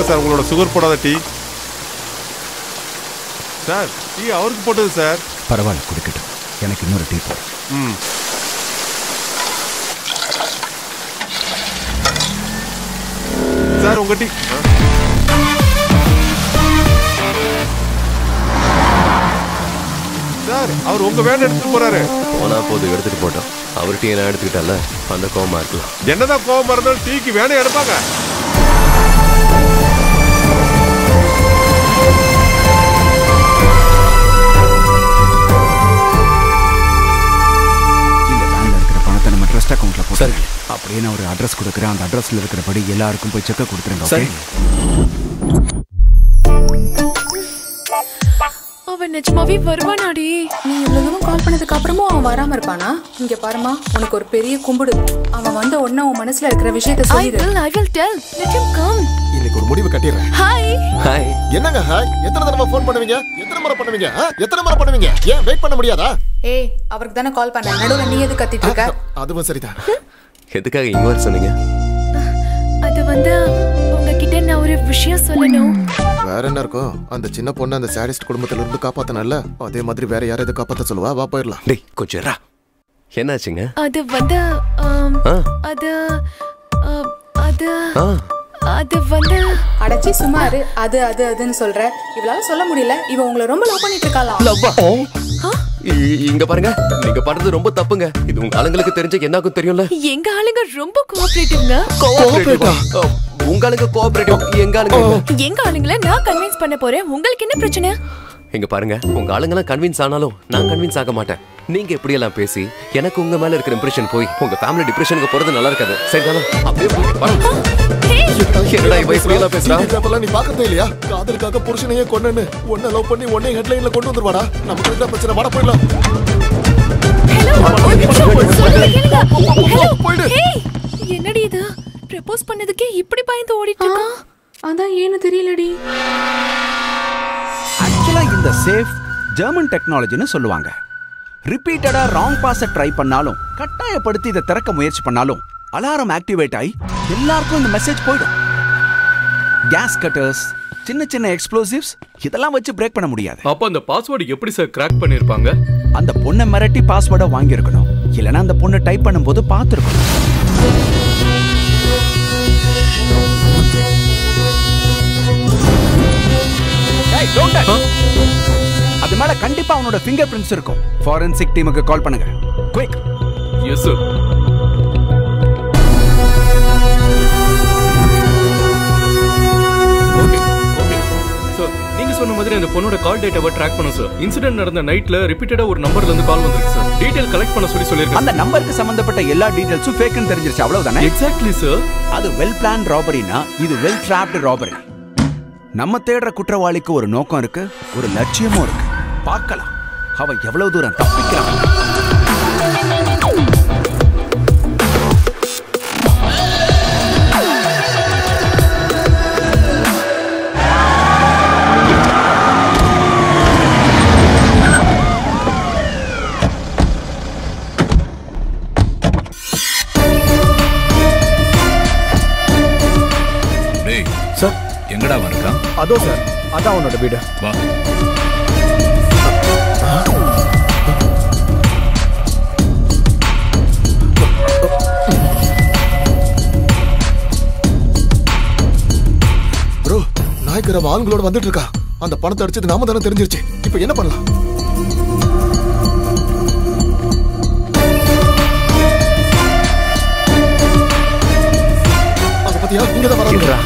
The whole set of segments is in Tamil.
சார் உங்களோட சுகர் போடாத டீ சார் டீ அவருக்கு போட்டது சார் பரவாயில்ல குடிக்கட்டும் எனக்கு இன்னொரு டீ போடு ம் சார் உங்க டீ ஆ. சார் அவர் உங்க வேன் எடுத்துட்டு போறாரு போனா போது எடுத்துட்டு போட்டோம் அவர்கிட்ட நான் எடுத்துக்கிட்டல அந்த கோவமா இருக்கலாம் என்னதான் கோவம் இருந்தாலும் டீக்கு வேனே எடுப்பாங்க இந்த வேன்ல இருக்கிற பணத்தை நம்ம ட்ரஸ்ட் அக்கௌண்ட்ல போட்டு அப்படியே நான் ஒரு அட்ரஸ் கொடுக்குறேன் அந்த அட்ரஸ்ல இருக்கிறபடி எல்லாருக்கும் போய் செக்க கொடுத்துருங்க ஓகே அவன் நிஜமாவே வருவானாடி நீ இவ்வளவு தூரம் கால் பண்ணதுக்கு அப்புறமும் அவன் வராம இருப்பானா இங்க பாருமா உனக்கு ஒரு பெரிய கும்பிடு அவன் வந்த உடனே உன் மனசுல இருக்கிற விஷயத்த ஐ சொல்லிடு will I will tell let him come இன்னைக்கு ஒரு முடிவு கட்டிடுறேன் ஹாய் ஹாய் என்னங்க ஹாய் எத்தனை தடவை ஃபோன் பண்ணுவீங்க எத்தனை முறை பண்ணுவீங்க ஆ? எத்தனை முறை பண்ணுவீங்க ஏன் வெயிட் பண்ண முடியாதா ஏய் அவருக்கு தானே கால் பண்ண நடுவுல நீ எது கத்திட்டு இருக்க அதுவும் சரிதான் எதுக்காக இங்க வர சொன்னீங்க அது வந்து உங்ககிட்ட நான் ஒரு விஷயம் சொல்லணும் வேற என்ன இருக்கும் அந்த சின்ன பொண்ணு அந்த சாடிஸ்ட் குடும்பத்துல இருந்து காப்பாத்தனல்ல அதே மாதிரி வேற யாரை எது காப்பாத்த சொல்லுவா வா போயிடலாம் டேய் கொஞ்சம் இருடா. என்னாச்சுங்க அது வந்து ஆம், ஆ அது ஆ, அது ஆ அது வந்து அடைச்சி சும்மா இரு அது அது அதுன்னு சொல்ற இவளால சொல்ல முடியல இவ உங்களை ரொம்ப லவ் பண்ணிட்டு இருக்காளாம் லவ்வா இ- இங்க பாருங்க நீங்க பண்றது ரொம்ப தப்புங்க இது உங்க ஆளுங்களுக்கு தெரிஞ்ச என்னாக்கும் தெரியும்ல எங்க ஆளுங்க ரொம்ப கோஆபரேட்டிவ்ங்க கோஆபரேட்டிவா உங்க ஆளுங்க கோஆபரேட்டிவ் எங்க ஆளுங்க எங்க? எங்க ஆளுங்களை நான் கன்வின்ஸ் பண்ண போறேன் உங்களுக்கு என்ன பிரச்சனை இங்க பாருங்க உங்க ஆளுங்கெல்லாம் கன்வின்ஸ் ஆனாலும் நான் கன்வின்ஸ் ஆக மாட்டேன் நீங்க எப்படி எல்லாம் பேசி எனக்கு உங்க மேல இருக்கிற இம்ப்ரெஷன் போய் உங்க ஃபேமிலி டிப்ரெஷனுக்கு போறது நல்லா இருக்காது சரிதானா அப்படியே போய் பாருங்க. என்னடா இவ இப்படி எல்லாம் பேசுறா பேப்பர்லாம் நீ பாக்கறதே இல்லையா காதலுக்காக புருஷனையே கொன்னேன்னு உன்னை லவ் பண்ணி உன்னை ஹெட்லைன்ல கொண்டு வந்துருவாடா நமக்கு என்ன பிரச்சனை வாடா போயிடலாம் ஒரு நிமிஷம், சொல்றத கேளுங்க. Hello. போயிடு. Hey, என்னடி இது ப்ரப்போஸ் பண்ணதுக்கே இப்படி பயந்து ஓடிட்டு இருக்கான் அதான் ஏன்னு தெரியலடி ஆக்சுவலா இந்த சேஃப் ஜெர்மன் டெக்னாலஜின்னு சொல்லுவாங்க ரிப்பீட்டடா ராங் பாஸ ட்ரை பண்ணாலும் கட்டாயப்படுத்தி இதை திறக்க முயற்சி பண்ணாலும் அலாரம் ஆக்டிவேட் ஆகி எல்லாருக்கும் இந்த மெசேஜ் போயிடும் கேஸ் கட்டர்ஸ் சின்ன சின்ன எக்ஸ்ப்ளோசிவ்ஸ் இதெல்லாம் வச்சு பிரேக் பண்ண முடியாது அப்ப அந்த பாஸ்வேர்டு எப்படி சார் கிராக் பண்ணிருப்பாங்க அந்த பொண்ணை மிரட்டி பாஸ்வேர்டை வாங்கியிருக்கணும் இல்லைன்னா அந்த பொண்ணு டைப் பண்ணும்போது பார்த்துருக்கணும் Hey, don't touch. அது மேல கண்டிப்பா அவனோட ஃபிங்கர் பிரிண்ட்ஸ் இருக்கும் ஃபாரன்சிக் டீமுக்கு கால் பண்ணுங்க quick yes sir okay okay sir நீங்க சொன்ன மாதிரி அந்த பொண்ணோட கால் டேட்டாவை ட்ராக் பண்ணும் சார் இன்சிடென்ட் நடந்த நைட்ல ரிப்பீட்டடா ஒரு நம்பர்ல இருந்து கால் வந்திருக்கு சார் டீடைல் கலெக்ட் பண்ண சொல்லி சொல்லியிருக்கேன் அந்த நம்பருக்கு சம்பந்தப்பட்ட எல்லா டீடைல்ஸும் ஃபேக்னு தெரிஞ்சிருச்சு அவ்வளவுதானே எக்ஸாக்ட்லி சார் அது வெல் பிளான் ராபரினா இது வெல் டிராப்டு ராபரி நம்ம தேடுற குற்றவாளிக்கு ஒரு நோக்கம் இருக்கு ஒரு லட்சியமும் இருக்கு பார்க்கலாம் அவன் எவ்வளவு தூரம் தப்பிக்கிறான் டேய் சார் எங்கடா அவன் இருக்கான் அதோ சார் அதான் உன்னோட வீடு வா ப்ரோ நாய்க்கிற ஆளுங்களோட வந்துட்டு இருக்கா அந்த பணத்தை அடிச்சது நாம தானே தெரிஞ்சிருச்சு இப்போ என்ன பண்ணலாம் அத பத்தியா இங்க தான் வராங்க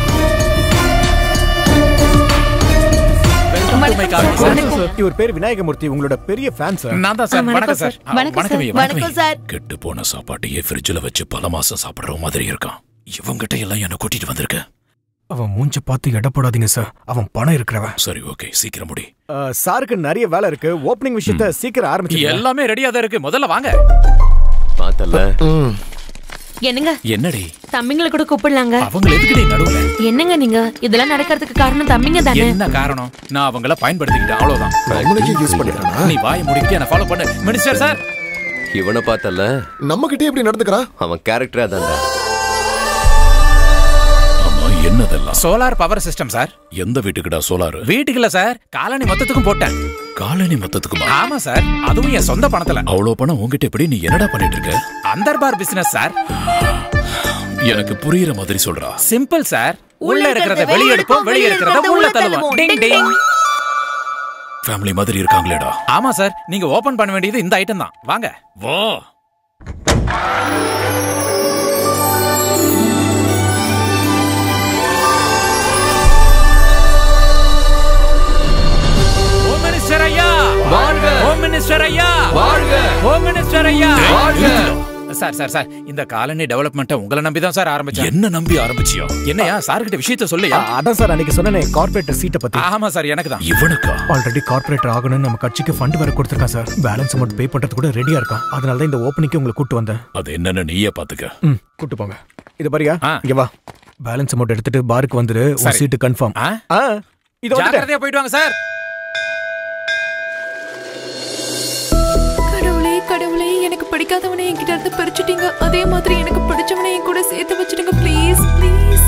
இவர் பேர் விநாயகமூர்த்தி உங்களோட பெரிய ஃபேன் சார் நான் தான் சார் வணக்கம் சார் ஆ, வணக்கம் சார். ஐயா, வணக்கம் ஐயா. சார். கெட்டு போன சாப்பாட்டையே ஃப்ரிட்ஜில் வச்சு பல மாசம் சாப்பிடுற மாதிரி இருக்கான் இவங்கிட்ட எல்லாம் என்ன கூட்டிட்டு வந்திருக்க அவன் மூஞ்ச பார்த்து எடை போடாதீங்க சார் அவன் பணம் இருக்கிறவன் சரி ஓகே சீக்கிரம் முடி சாருக்கு நிறைய வேலை இருக்கு ஓப்பனிங் விஷயத்த சீக்கிரம் ஆரம்பிச்சு எல்லாமே ரெடியா தான் இருக்கு முதல்ல வாங்க பார்த்தல என்னங்க என்னடி தம்பிங்களை கூட கூப்பிடலாங்க அவங்கள எதுக்குடி நடுவுல என்னங்க நீங்க இதெல்லாம் நடக்கிறதுக்கு காரணம் தம்பிங்க தானே என்ன காரணம் நான் அவங்கள பயன்படுத்திக்கிட்டேன் அவ்வளவுதான் நம்மளுக்கே யூஸ் பண்ணிக்கிறானா நீ வாயை முடிக்கிட்டு என்ன ஃபாலோ பண்ணு மினிஸ்டர் சார் இவனை பார்த்தல நம்ம கிட்டே எப்படி நடந்துக்கிறான் அவன் கேரக்டரா தான்டா ஆமா என்னதெல்லாம் சோலார் பவர் சிஸ்டம் சார் எந்த வீட்டுக்குடா சோலார் வீட்டுக்கு இல்ல சார் காலனி மொத்தத்துக்கும் போட்டேன் காலனி மொத்தத்துக்குமா ஆமா சார் அதுவும் என் சொந்த பணத்துல அவ்வளவு பணம் உங்ககிட்ட எப்படி நீ என்னடா பண்ணிட்டு இருக்க அந்தர்பார் பிசினஸ் சார் எனக்கு புரியுற மாதிரி சொல்றா சிம்பிள் சார் உள்ள இருக்கிறத வெளிய எடுப்போம் வெளிய இருக்கிறத உள்ள தள்ளுவோம் டிங் டிங் ஃபேமிலி மாதிரி இருக்காங்களேடா ஆமா சார் நீங்க ஓபன் பண்ண வேண்டியது இந்த ஐட்டம் தான் வாங்க வா ஹோம் மினிஸ்டர் ஐயா வாழ்க! ஹோம் மினிஸ்டர் ஐயா வாழ்க! ஹோம் மினிஸ்டர் ஐயா வாழ்க! சார் சார் சார் இந்த காலனி டெவலப்மெண்ட்டை உங்களை நம்பி தான் சார் ஆரம்பிச்சேன் என்ன நம்பி ஆரம்பிச்சியா என்னையா சார் கிட்ட விஷயத்த சொல்லையா அதான் சார் அன்னைக்கு சொன்னேனே கார்பரேட்டர் சீட்டை பத்தி ஆமா சார் எனக்கு தான் இவனுக்கா ஆல்ரெடி கார்பரேட்டர் ஆகணும்னு நம்ம கட்சிக்கு ஃபண்ட் வேற கொடுத்துருக்கான் சார் பேலன்ஸ் அமௌண்ட் பே பண்றது கூட ரெடியா இருக்கான் அதனால தான் இந்த ஓப்பனிங்க்கு உங்களை கூட்டு வந்தேன் அது என்னன்னு நீயே பாத்துக்க ம் கூட்டு போங்க இது பாரியா ஆ. இங்க வா பேலன்ஸ் அமௌண்ட் எடுத்துட்டு பாருக்கு வந்துரு உன் சரி. சீட்டு கன்ஃபார்ம் ஆ? ஆ இது வந்துட்டேன் ஜாக்கிரதையா போயிட்டு வாங்க சார் கடவுளே கடவுளே எனக்கு பிடிக்காதவனை என்கிட்ட இருந்து பிரிச்சுட்டீங்க அதே மாதிரி எனக்கு பிடிச்சவனை என் கூட சேர்த்து வச்சுடுங்க ப்ளீஸ் ப்ளீஸ்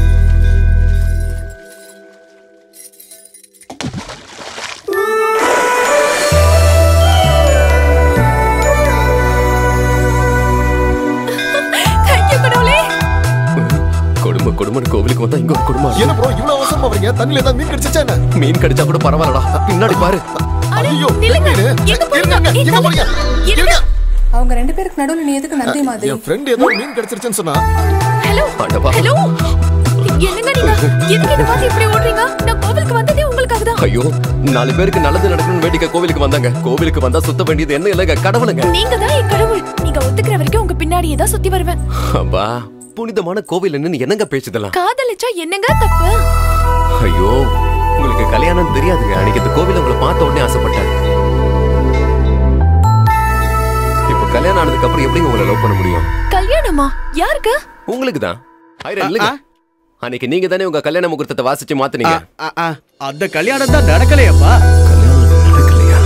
தேங்க்யூ கடவுளே கொடுமை கொடுமை கோவிலுக்கு வந்தா இங்க ஒரு குடும்பம் என்ன ப்ரோ இவ்வளவு அவசரமா வரீங்க தண்ணில ஏதாவது மீன் கிடைச்சிச்சா என்ன மீன் கடிச்சா கூட பரவாயில்லடா பின்னாடி பாரு ஐயோ நில்லுங்க. மீன் எங்க போறீங்க? இருங்க ஏய், எங்க போறீங்க இருங்க. இருங்க அவங்க ரெண்டு பேருக்கு நடுவுல நீ எதுக்கு நந்தி மாதிரி என் ஃப்ரெண்ட் ஏதோ மீன் கிடைச்சிருச்சுன்னு சொன்னா ஹலோ ஆண்டவா. ஹலோ என்னங்க நீங்க எதுக்கு இந்த மாதிரி இப்படி ஓடுறீங்க நான் கோவிலுக்கு வந்ததே உங்களுக்காக தான் ஐயோ நாலு பேருக்கு நல்லது நடக்கணும்னு வேண்டிக்க கோவிலுக்கு வந்தாங்க கோவிலுக்கு வந்தா சுத்த வேண்டியது என்ன இல்லைங்க கடவுளுங்க நீங்க தான் என் கடவுள் நீங்க ஒத்துக்கிற வரைக்கும் உங்க பின்னாடியே தான் சுத்தி வருவேன் அப்பா புனிதமான கோவில் என்னன்னு என்னங்க பேசுதெல்லாம் காதலிச்சா என்னங்க தப்பு ஐயோ உங்களுக்கு கல்யாணம் தெரியாதுங்க அன்னைக்கு இந்த கோவில உங்களை பார்த்த உடனே ஆசைப்பட்டேன் இப்ப கல்யாணம் ஆனதுக்கு அப்புறம் எப்படி உங்களை லவ் பண்ண முடியும் கல்யாணமா யாருக்கு உங்களுக்கு தான் இல்லைங்க அன்னைக்கு நீங்க தானே உங்க கல்யாண முகூர்த்தத்தை வாசிச்சு மாத்துனீங்க அந்த கல்யாணம் தான் நடக்கலையாப்பா நடக்கலையா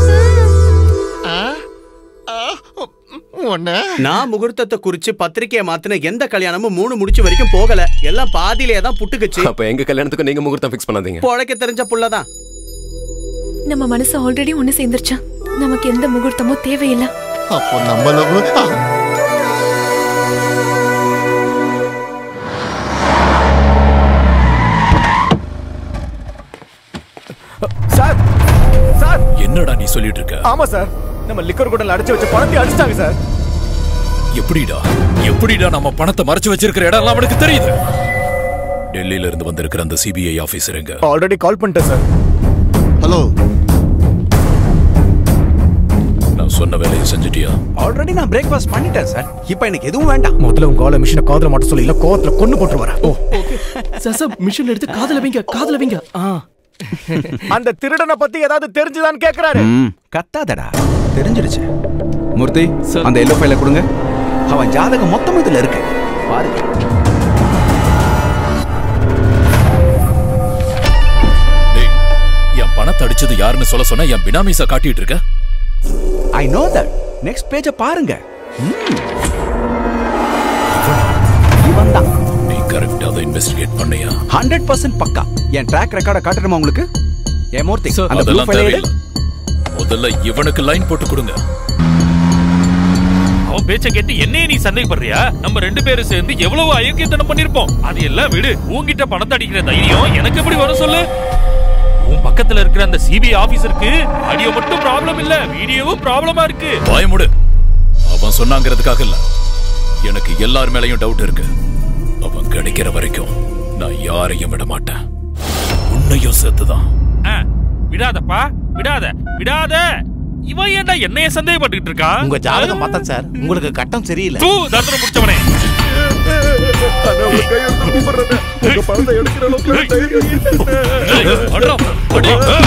உன்ன நான் முகூர்த்தத்தை குறிச்சு பத்திரிக்கையை மாத்தின எந்த கல்யாணமும் மூணு முடிச்சு வரைக்கும் போகல எல்லாம் பாதியிலே தான் புட்டுக்குச்சு அப்ப எங்க கல்யாணத்துக்கு நீங்க முகூர்த்தம் ஃபிக்ஸ் பண்ணாதீங்க பொழைக்க தெரிஞ்ச புள்ளதான் நம்ம மனசு ஆல்ரெடி ஒண்ணு சேர்ந்துருச்சா நமக்கு எந்த முகூர்த்தமும் தேவையில்லை அப்போ நம்ம love- ஆ. சார் சார் என்னடா நீ சொல்லிட்டு இருக்க ஆமா சார் நம்ம லிக்கர் குடல் அடைச்சு வச்ச பணத்தை அடிச்சிட்டாங்க சார் எப்படிடா எப்படிடா நம்ம பணத்தை மறைச்சு வச்சிருக்கிற இடம் எல்லாம் அவனுக்கு தெரியுது டெல்லியில இருந்து வந்திருக்கிற அந்த சிபிஐ ஆபீசர் எங்க ஆல்ரெடி கால் பண்ணிட்டேன் சார் ஹலோ நான் சொன்ன வேலையை செஞ்சுட்டியா ஆல்ரெடி நான் பிரேக்ஃபாஸ்ட் பண்ணிட்டேன் சார் இப்போ எனக்கு எதுவும் வேண்டாம் முதல்ல உங்க ஆளை மிஷினை காதுல மாட்ட சொல்லி இல்ல கோவத்துல கொண்டு போட்டு வரேன் ஓ சார் சார் மிஷின் எடுத்து காதுல வைங்க காதுல வைங்க ஆ அந்த திருடனை பத்தி ஏதாவது தெரிஞ்சுதான்னு கேக்குறாரு ம் கத்தாதடா தெரிஞ்சிருச்சு மூர்த்தி சார். அந்த எல்லோ ஃபைல கொடுங்க அவன் ஜாதகம் மொத்தம் இதுல இருக்கு பாருங்க டேய் என் பணத்தை அடிச்சது யாருன்னு சொல்ல சொன்னா என் பினாமிஸ காட்டிட்டு இருக்க ஐ நோ தட் நெக்ஸ்ட் பேஜ பாருங்க ம். இவன் தான் நீ கரெக்டா அதை இன்வெஸ்டிகேட் பண்ணியா ஹண்ட்ரட் பர்சன்ட் பக்கா என் ட்ராக் ரெக்கார்டை காட்டணுமா உங்களுக்கு ஏ மூர்த்தி சார், அந்த ப்ளூ அதெல்லாம் ஃபைல எடு தேவையில்லை முதல்ல இவனுக்கு லைன் போட்டு கொடுங்க அவன் பேச்ச கேட்டு என்னைய நீ சந்தேகப்படுறியா நம்ம ரெண்டு பேரும் சேர்ந்து எவ்வளவு அயோக்கியத்தனம் பண்ணிருப்போம் அது எல்லாம் விடு உன்கிட்ட பணத்தை அடிக்கிற தைரியம் எனக்கு எப்படி வரும் சொல்லு உன் பக்கத்துல இருக்கிற அந்த சிபிஐ ஆபீசருக்கு ஆடியோ மட்டும் ப்ராப்ளம் இல்ல வீடியோவும் ப்ராப்ளமா இருக்கு பயமுடு அவன் சொன்னாங்கிறதுக்காக இல்ல எனக்கு எல்லார் மேலயும் டவுட் இருக்கு அவன் கிடைக்கிற வரைக்கும் நான் யாரையும் விட மாட்டேன் உன்னையும் சேர்த்துதான் ஆ, விடாதப்பா விடாத விடாத இவன் ஏன்டா என்னைய சந்தேகப்பட்டுக்கிட்டு இருக்கான் உங்க ஜாதகம் பார்த்தேன் சார் உங்களுக்கு கட்டம் சரியில்லை தூ தத்திரம் முடிச்சவனே அண்ணா, உங்க கையெழுத்து கும்பிடுறேன். உங்க பணத்தை எடுக்கிற அளவுக்கு எனக்கு தைரியம் இல்லை. ஏய், அட்ரா, அடி, ஆ.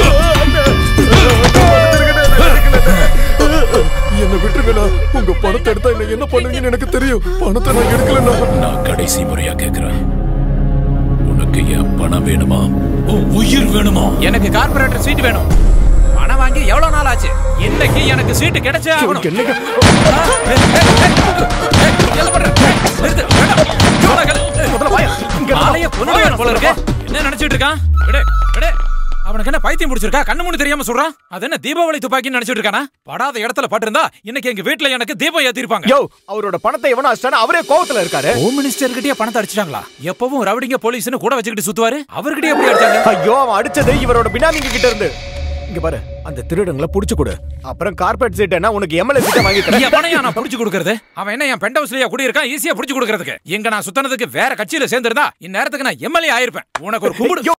என்னை விட்டுருங்கண்ணா உங்க பணத்தை எடுத்தா என்ன என்ன பண்ணுவீங்கன்னு எனக்கு தெரியும் பணத்தை நான் எடுக்கலண்ணா நான் கடைசி முறையா கேக்குறேன் உனக்கு என் பணம் வேணுமா உன் உயிர் வேணுமா எனக்கு கார்பரேட்டர் சீட் வேணும் பணம் வாங்கி எவ்வளவு நாள் ஆச்சு இன்னைக்கு எனக்கு சீட்டு கிடைச்சே ஆகணும் என்னங்க ஆ, ஏய், ஏய், ஏய், ஏய், என்ன பண்ற? ஏய், நிறுத்து, வேண்டாம். ஜோலாகல். முதல்ல வாயா. இங்க இருந்து மாலைய கைய கொண்டு போல இருக்கு என்ன நினைச்சிட்டு இருக்கான் விடு விடு அவனுக்கு என்ன பைத்தியம் பிடிச்சிருக்கா கண்ணு மூணு தெரியாம சொல்றான் அது என்ன தீபாவளி துப்பாக்கின்னு நினைச்சிட்டு இருக்கானா படாத இடத்துல பட்டிருந்தா இன்னைக்கு எங்க வீட்ல எனக்கு தீபம் ஏத்திருப்பாங்க யோ அவரோட பணத்தை எவனா அடிச்சானோ அவரே கோவத்துல இருக்காரு ஹோம் மினிஸ்டர் கிட்டயே பணத்தை அடிச்சிட்டாங்களா எப்பவும் ரவுடிங்க போலீஸ்னு கூட வச்சுக்கிட்டு சுத்துவாரு அவர்கிட்டயே எப்படி அடிச்சாங்க ஐயோ அவன் அடிச்சது இவரோட பினாமிங்க கிட்ட இருந்து இங்க பாரு அந்த திருடங்களை புடிச்சு கொடு அப்புறம் கார்பெட் சீட் என்ன உனக்கு எம்எல்ஏ சீட்டை வாங்கி தரேன் எவனையா நான் புடிச்சு கொடுக்கறது அவன் என்ன என் பெண்ட் ஹவுஸ்லயா குடியிருக்கான் ஈஸியா புடிச்சு கொடுக்கறதுக்கு எங்க நான் சுத்தனதுக்கு வேற கட்சியில சேர்ந்திருந்தா இந்நேரத்துக்கு நான் எம்எல்ஏ ஆயிருப்பேன் உனக்கு ஒரு கும்பிடு